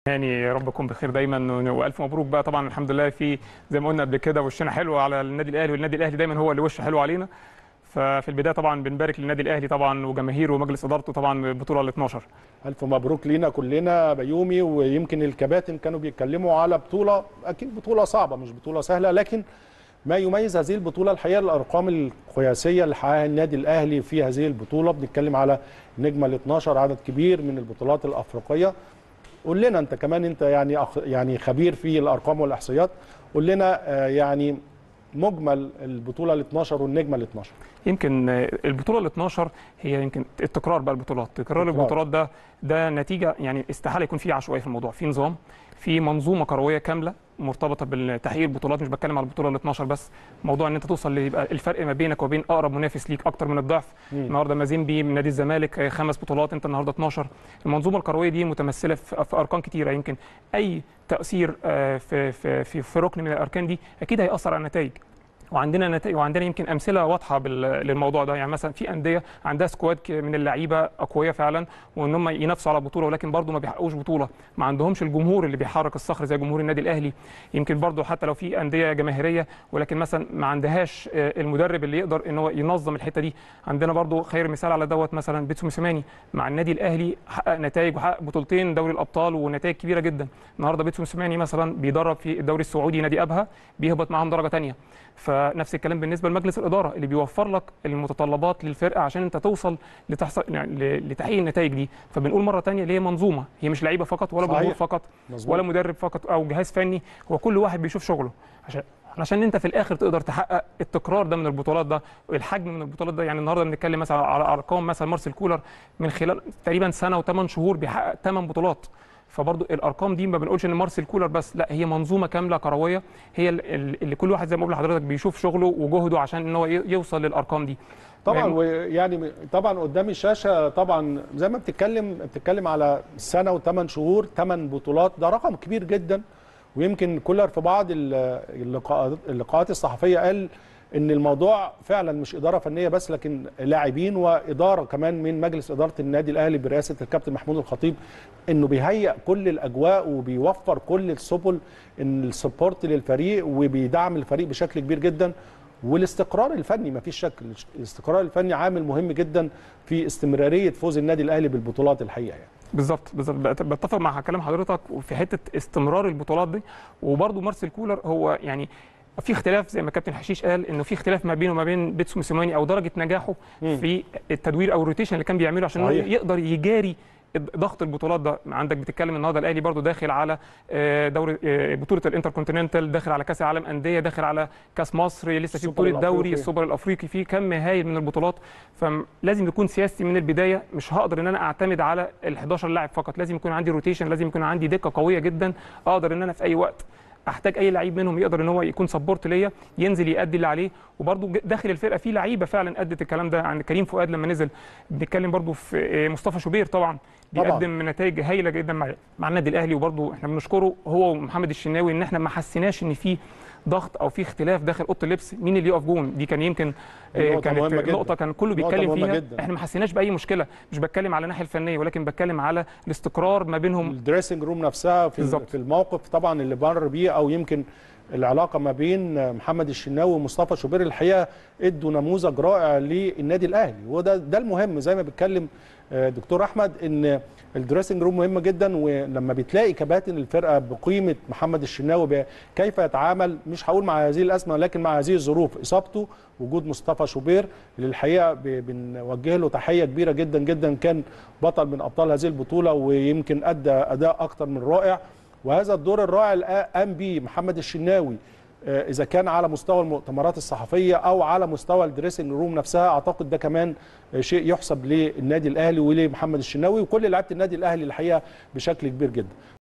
يعني يا رب يكون بخير دايما والف مبروك بقى طبعا الحمد لله في زي ما قلنا قبل كده وشنا حلو على النادي الاهلي والنادي الاهلي دايما هو اللي وشه حلو علينا ففي البدايه طبعا بنبارك للنادي الاهلي طبعا وجماهيره ومجلس ادارته طبعا البطوله ال 12 الف مبروك لينا كلنا بيومي ويمكن الكباتن كانوا بيتكلموا على بطوله اكيد بطوله صعبه مش بطوله سهله لكن ما يميز هذه البطوله الحقيقه الارقام القياسيه اللي حققها النادي الاهلي في هذه البطوله بنتكلم على نجمه ال 12 عدد كبير من البطولات الافريقيه قول لنا انت كمان انت يعني أخ يعني خبير في الارقام والاحصائيات قول لنا آه، يعني مجمل البطوله ال 12 والنجمه ال 12 يمكن البطوله ال 12 هي يمكن التكرار بقى البطولات تكرار تكرار. البطولات ده ده نتيجه يعني استحاله يكون في عشوائيه في الموضوع في نظام في منظومه كرويه كامله مرتبطه بالتحقيق البطولات مش بتكلم على البطوله ال 12 بس موضوع ان انت توصل ليبقى الفرق ما بينك وبين اقرب منافس ليك اكتر من الضعف مم. النهارده مازيمبي من نادي الزمالك آه، خمس بطولات انت النهارده 12 المنظومه الكرويه دي متمثله في في ارقام كتيره يمكن اي تاثير آه، في في في, في ركن من الاركان دي اكيد هياثر على النتائج وعندنا نتائج وعندنا يمكن امثله واضحه بال- للموضوع ده يعني مثلا في انديه عندها سكواد ك- من اللعيبه اقوياء فعلا وان هم ينافسوا على بطوله ولكن برضه ما بيحققوش بطوله ما عندهمش الجمهور اللي بيحرك الصخر زي جمهور النادي الاهلي يمكن برضه حتى لو في انديه جماهيريه ولكن مثلا ما عندهاش آه، المدرب اللي يقدر ان هو ينظم الحته دي عندنا برضه خير مثال على دوت مثلا بيتسو موسيماني مع النادي الاهلي حقق نتائج وحقق بطولتين دوري الابطال ونتائج كبيره جدا النهارده بيتسو موسيماني مثلا بيدرب في الدوري السعودي نادي ابها بيهبط معاهم درجه ثانيه فنفس الكلام بالنسبه لمجلس الاداره اللي بيوفر لك المتطلبات للفرقه عشان انت توصل لتحصل يعني ل- لتحقيق النتائج دي فبنقول مره ثانيه ليه منظومه هي مش لعيبه فقط ولا صحيح. جمهور فقط مظبوط. ولا مدرب فقط او جهاز فني هو كل واحد بيشوف شغله عشان عشان انت في الاخر تقدر تحقق التكرار ده من البطولات ده الحجم من البطولات ده يعني النهارده بنتكلم مثلا على ارقام مثلا مارسيل كولر من خلال تقريبا سنه وثمان شهور بيحقق ثمان بطولات فبرضه الارقام دي ما بنقولش ان مارسيل كولر بس لا هي منظومه كامله كرويه هي ال- ال- اللي كل واحد زي ما بقول لحضرتك بيشوف شغله وجهده عشان ان هو ي- يوصل للارقام دي طبعا يعني- ويعني طبعا قدام الشاشه طبعا زي ما بتتكلم بتتكلم على سنه وثمان شهور ثمان بطولات ده رقم كبير جدا ويمكن كولر في بعض ال- اللقاءات اللقاءات الصحفيه قال ان الموضوع فعلا مش اداره فنيه بس لكن لاعبين واداره كمان من مجلس اداره النادي الاهلي برئاسه الكابتن محمود الخطيب انه بيهيئ كل الاجواء وبيوفر كل السبل ان السبورت للفريق وبيدعم الفريق بشكل كبير جدا والاستقرار الفني ما فيش شك الاستقرار الفني عامل مهم جدا في استمراريه فوز النادي الاهلي بالبطولات الحقيقه يعني. بالظبط بالظبط بت- بتفق مع كلام حضرتك في حته استمرار البطولات دي وبرده مارسيل كولر هو يعني في اختلاف زي ما كابتن حشيش قال انه في اختلاف ما بينه وما بين بيتسو موسيماني او درجه نجاحه مم. في التدوير او الروتيشن اللي كان بيعمله عشان هو صحيح. يقدر يجاري ضغط البطولات ده عندك بتتكلم النهارده الاهلي برضو داخل على آه، دوري آه، بطوله الانتركونتيننتال داخل على كاس العالم انديه داخل على كاس مصر لسه في السوبر بطوله دوري الأفريقي. السوبر الافريقي في كم هايل من البطولات فلازم يكون سياستي من البدايه مش هقدر ان انا اعتمد على ال 11 لاعب فقط لازم يكون عندي روتيشن لازم يكون عندي دكه قويه جدا اقدر ان انا في اي وقت احتاج اي لعيب منهم يقدر ان هو يكون سبورت ليا ينزل يأدي اللي عليه وبرده داخل الفرقه في لعيبه فعلا ادت الكلام ده عن كريم فؤاد لما نزل بنتكلم برده في آه، مصطفى شوبير طبعا طبعاً. بيقدم نتائج هايله جدا مع مع النادي الاهلي وبرده احنا بنشكره هو ومحمد الشناوي ان احنا ما حسيناش ان في ضغط او في اختلاف داخل اوضه اللبس مين اللي يقف جون دي كان يمكن دي آه، نقطة كانت مهمة جداً. نقطه كان كله نقطة بيتكلم مهمة فيها جداً. احنا ما حسيناش باي مشكله مش بتكلم على الناحيه الفنيه ولكن بتكلم على الاستقرار ما بينهم الدريسنج روم نفسها في بالظبط. في الموقف طبعا اللي مر بيه او يمكن العلاقه ما بين محمد الشناوي ومصطفى شوبير الحقيقه ادوا نموذج رائع للنادي الاهلي وده ده المهم زي ما بيتكلم آه، دكتور احمد ان الدريسنج روم مهمه جدا ولما بتلاقي كباتن الفرقه بقيمه محمد الشناوي ب- كيف يتعامل مش هقول مع هذه الازمه لكن مع هذه الظروف اصابته وجود مصطفى شوبير اللي الحقيقه ب- بنوجه له تحيه كبيره جدا جدا كان بطل من ابطال هذه البطوله ويمكن ادى اداء اكتر من رائع وهذا الدور الرائع اللي قام به محمد الشناوي آه، اذا كان على مستوى المؤتمرات الصحفيه او على مستوى الدريسنج روم نفسها اعتقد ده كمان آه، شيء يحسب للنادي الاهلي ولمحمد الشناوي وكل لعيبه النادي الاهلي الحقيقه بشكل كبير جدا